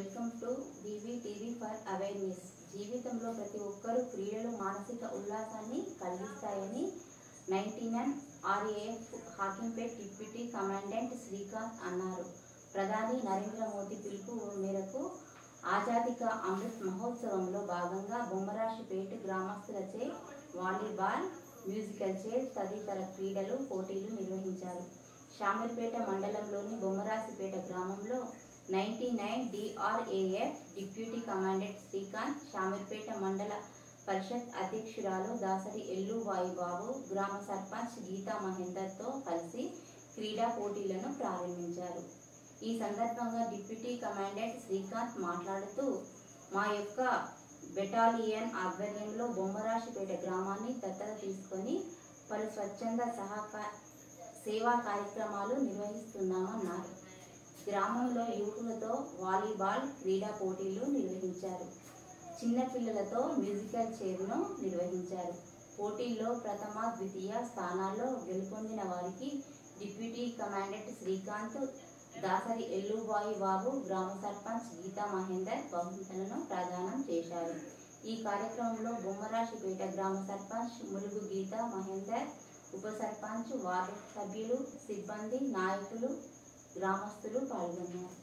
welcome to BB TV for awareness జీవితంలో ప్రతి ఒక్కరూ క్రీడలు మానసిక ఉల్లాసాన్ని కలిగిస్తాయని ninety nine RAF Hakimpet deputy commandant Srikanth అన్నారు ప్రధాని నరేంద్ర మోదీ పిలుపు మేరకు ఆజాదీ కా అమృత్ మహోత్సవంలో భాగంగా బొమ్మరాశిపేట గ్రామస్తులచే వాలీబాల్ మ్యూజికల్ చైర్ తదితర క్రీడలు పోటీలు నిర్వహించారు షామీర్పేట మండలంలోని బొమ్మరాసిపేట గ్రామంలో ninety nine DRAF deputy commandant Srikanth Shamirpet మండల పరిషత్ అధ్యక్షురాలు దాసరి ఎల్లువాయి బాబు గ్రామ సర్పంచ్ గీతా మహేందర్తో కలిసి క్రీడా పోటీలను ప్రారంభించారు ఈ సందర్భంగా డిప్యూటీ కమాండెంట్ శ్రీకాంత్ మాట్లాడుతూ మా యొక్క బెటాలియన్ ఆధ్వర్యంలో బొమ్మరాశిపేట గ్రామాన్ని దత్తత తీసుకొని పలు స్వచ్ఛంద సహకార సేవా కార్యక్రమాలు నిర్వహిస్తున్నామన్నారు గ్రామంలో యువకులతో వాలీబాల్ క్రీడా పోటీలు నిర్వహించారు చిన్నపిల్లలతో మ్యూజికల్ చైర్ను నిర్వహించారు పోటీల్లో ప్రథమ ద్వితీయ స్థానాల్లో గెలుపొందిన వారికి డిప్యూటీ కమాండెంట్ శ్రీకాంత్ దాసరి ఎల్లుబాయి బాబు గ్రామ సర్పంచ్ గీతా మహేందర్ బహుమతులను ప్రదానం చేశారు ఈ కార్యక్రమంలో బొమ్మరాశిపేట గ్రామ సర్పంచ్ ములుగు గీతా మహేందర్ ఉప సర్పంచ్ వార్డు సభ్యులు సిబ్బంది నాయకులు గ్రామస్తులు పాల్గొన్నారు